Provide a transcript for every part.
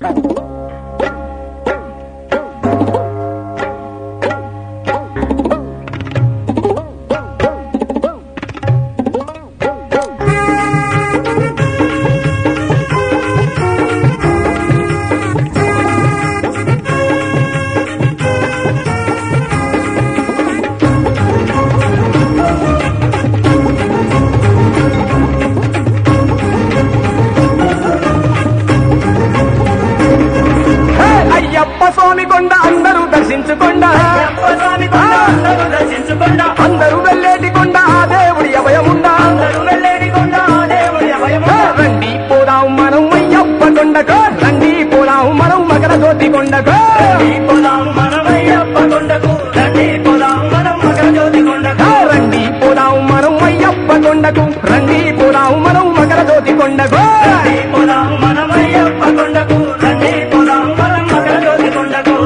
హే, అయ్యప్ప స్వామి కొండ అందరూ దర్శించుకొండ స్వామి కొండ అందరూ దర్శించుకొండ అందరూ వెళ్ళేటి కొండ ఆ దేవుడి అభయముండ అందరూ వెళ్ళేది కొండ ఆ దేవుడి అభయము హే, రండి పోదాం మనం అయ్యప్ప కొండకు రండి పోదాం మనం మకర జ్యోతి కొండకు రండి పోదాం మనమయ్యప్ప కొండకు రండి పోదాం మనం మకర జ్యోతి కొండకు హే, రండి పోదాం మనం అయ్యప్ప కొండకు రండి పోదాం మనం మకర జ్యోతి కొండకు రండి పోదాం మనమయ్యప్ప కొండకు రండి పోదాం మనం మకర జ్యోతి కొండకు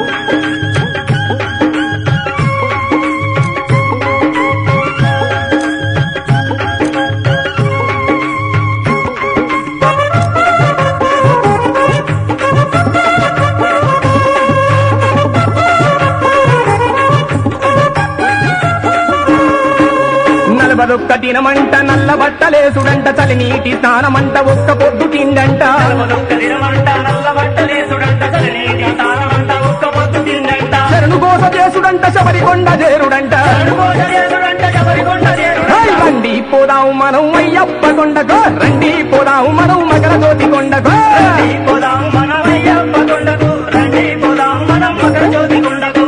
నలభదొక్క దినమంట నల్ల బట్టలేసుడంట చలి నీటి స్నానమంట ఒక్క పొద్దు తిండంట నలభదొక్క దినమంట నల్ల బట్టలేసుడంట చలినీటి తాళమంట ఒక్క పొద్దు తిండంట శరణు కోస చేసుడంట శబరి కొండ చేరుడంట అనుకోజ చేసుడంట శబరికొండ చేరుడంట హే, రండి పోదాం మనం అయ్యప్ప కొండకు రండి పోదాం మనం మకర జ్యోతి కొండకు రండి పోదాం మనమయ్యప్ప కొండకు రండి పోదాం మనం మకర జ్యోతి కొండకు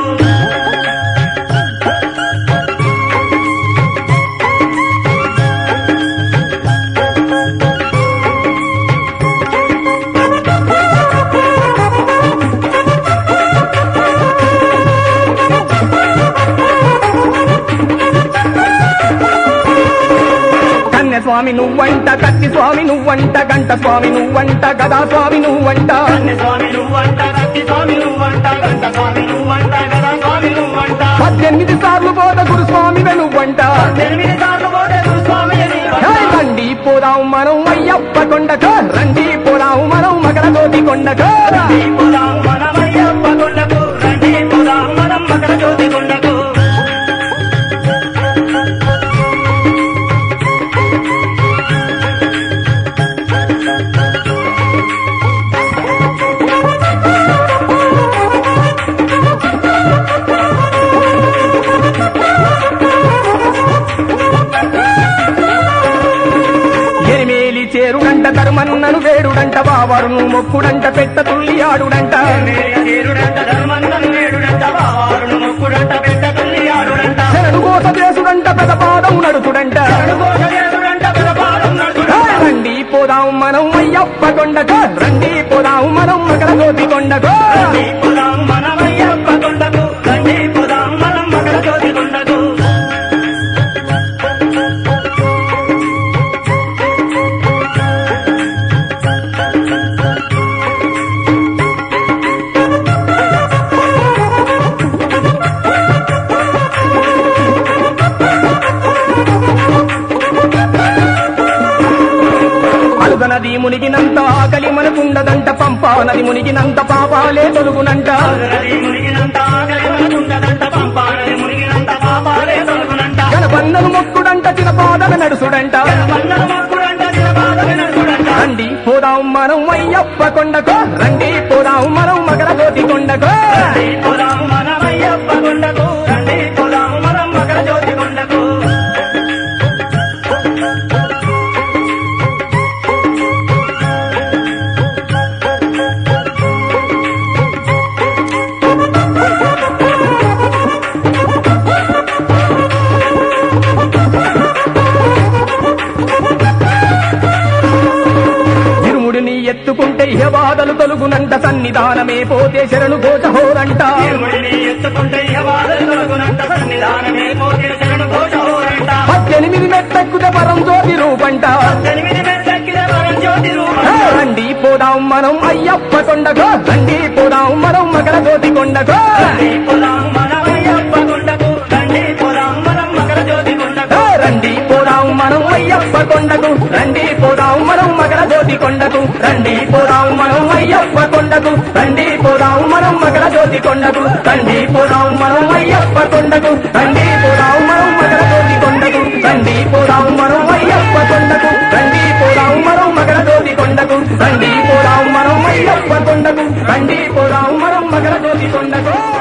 కన్య స్వామి నువ్వంట కత్తి స్వామి నువ్వంట గంట స్వామి నువ్వంట గదా స్వామి నువ్వంట కన్య స్వామి నువ్వంట కత్తి స్వామి నువ్వంట గంట స్వామి నువ్వంట గదా స్వామి నువ్వంట పద్దెనిమిది సార్లు పోత గురు స్వామి నువ్వంట ఎనిమిది సార్లు పోతే స్వామి అని హే, రండి పోదాం మనం అయ్యప్ప కొండకు రండి పోదాం మనం మకర జ్యోతి కొండకు రండి పోదాం మనమయ్యప్ప కొండకు రండి పోదాం మనం మకర జ్యోతి కొండకు ఎరిమేలి చేరుడంట ధర్మన్నను వేడుడంట బావరును మొక్కుడంట పెట్ట తుల్లి ఆడుడంట నేరుడంట ధర్మంతను నేడుడంట బావారును మొక్కుడంట పెట్ట తల్లి ఆడుడంట శరణు కోస చేసుడంట పెదపాదం నడుచుడంట అనుకోజ చేసుడంట బలపాదం హే, నడుచుడంట రండి పోదాం మనం అయ్యప్ప కొండకు రండి పోదాం మనం మకర జ్యోతి కొండకు రండి పోదాం మనమయ్యప్ప కొండకు రండి పోదాం మనం మకర జ్యోతి కొండకు అలుగ నది మునిగినంత ఆకలి మనకుండదంట పంపా నది మునిగినంత పాపాలే తొలుగునంట నది మునిగినంత ఆకలి మనకుండదంట పంపానది మునిగినంత పాపాలే తొలగునంట గణపన్నను మొక్కుడంట చిన్న పాదల నడుసుడంట వందల మొక్కుడంట చిరపాదవి నడుచుడంట రండి పోదాం మనం అయ్యప్ప కొండకు రండి పోదాం మనం మకర జ్యోతి కొండకు రండి పోదాం మనమయ్యప్ప కొండకు రండి పోదాం మనం మకర జ్యోతి కొండకు ఇరుముడిని ఎత్తుకుంటే ఇహ బాధలు తొలుగునంట సన్నిధానమే పోతే శరణు ఘోషహోరంట దేవుడిని ఎత్తుకుంటే యవాదలు తొలగునంట సన్నిధానమే పోతే శరణు ఘోషహోరంట పద్దెనిమిది మెట్టెక్కుతే పరం జ్యోతి రూపంట ఎనిమిది మెట్లెక్కిన వరం జ్యోతి రూపం హే, రండి పోదాం మనం అయ్యప్ప కొండకు రండి పోదాం మనం మకర జ్యోతి కొండకు రండి పోదాం మనమయ్యప్ప కొండకు రండి పోదాం మనం మకర జ్యోతి కొండకు హే, రండి పోదాం మనం అయ్యప్ప కొండకు రండి పోదాం మనం మకర జ్యోతి కొండకు రండి పోదాం మనం అయ్యప్ప కొండకు కొండకు తండి పోదాం మనం మకర జ్యోతి కొండకు తండి పోదాం మనం అయ్యప్ప కొండకు తండి పోదాం మనం మకర జ్యోతి కొండకు తండి పోదాం మనం అయ్యప్ప కొండకు తండి పోదాం మనం మకర జ్యోతి కొండకు తండి పోదాం మనం అయ్యప్ప కొండకు తండి పోదాం మనం మకర జ్యోతి కొండకు